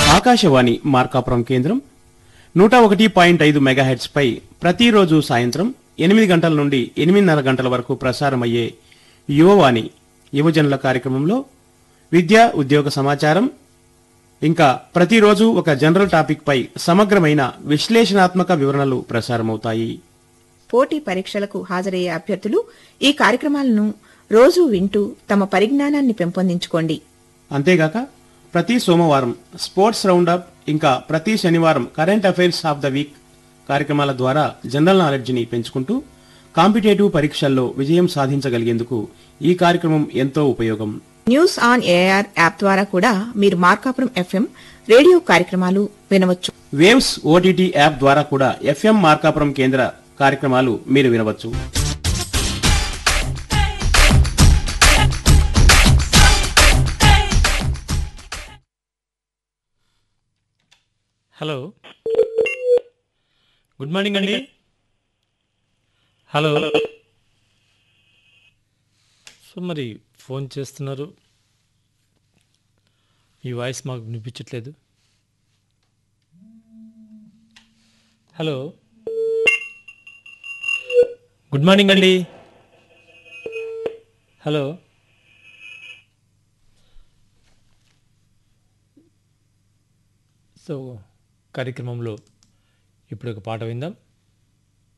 ఆకాశవాణి మార్కాపురం కేంద్రం నూట ఒకటి పాయింట్ ఐదు మెగాహెట్స్ పై ప్రతిరోజు సాయంత్రం ఎనిమిది గంటల నుండి ఎనిమిదిన్నర గంటల వరకు ప్రసారమయ్యే యువవాణి యువజనుల కార్యక్రమంలో విద్యా ఉద్యోగ సమాచారం ఇంకా ప్రతిరోజు ఒక జనరల్ టాపిక్ పై సమగ్రమైన విశ్లేషణాత్మక వివరణలు ప్రసారమవుతాయి పోటీ పరీక్షలకు హాజరయ్యే అభ్యర్థులు ఈ కార్యక్రమాలను రోజూ వింటూ తమ పరిజ్ఞానాన్ని పెంపొందించుకోండి అంతేగాక ప్రతి సోమవారం స్పోర్ట్స్ రౌండప్ ఇంకా ప్రతి శనివారం current affairs of the week కార్యక్రమాల ద్వారా జనరల్ నాలెడ్జిని పెంచుకుంటూ కాంపిటేటివ్ పరీక్షల్లో విజయం సాధించగలిగేందుకు ఈ కార్యక్రమం ఎంతో ఉపయోగం న్యూస్ ఆన్ ఏఆర్ యాప్ ద్వారా కూడా మీరు మార్కాపురం ఎఫ్ఎం రేడియో కార్యక్రమాలు వినవచ్చు వేవ్స్ ఓటీటీ యాప్ ద్వారా కూడా ఎఫ్ఎం మార్కాపురం కేంద్ర కార్యక్రమాలు మీరు వినవచ్చు హలో గుడ్ మార్నింగ్ అండి హలో సో మరి ఫోన్ చేస్తున్నారు మీ వాయిస్ మాకు వినిపించట్లేదు హలో గుడ్ మార్నింగ్ అండి హలో సో కార్యక్రమంలో ఇప్పుడు ఒక పాట విందాం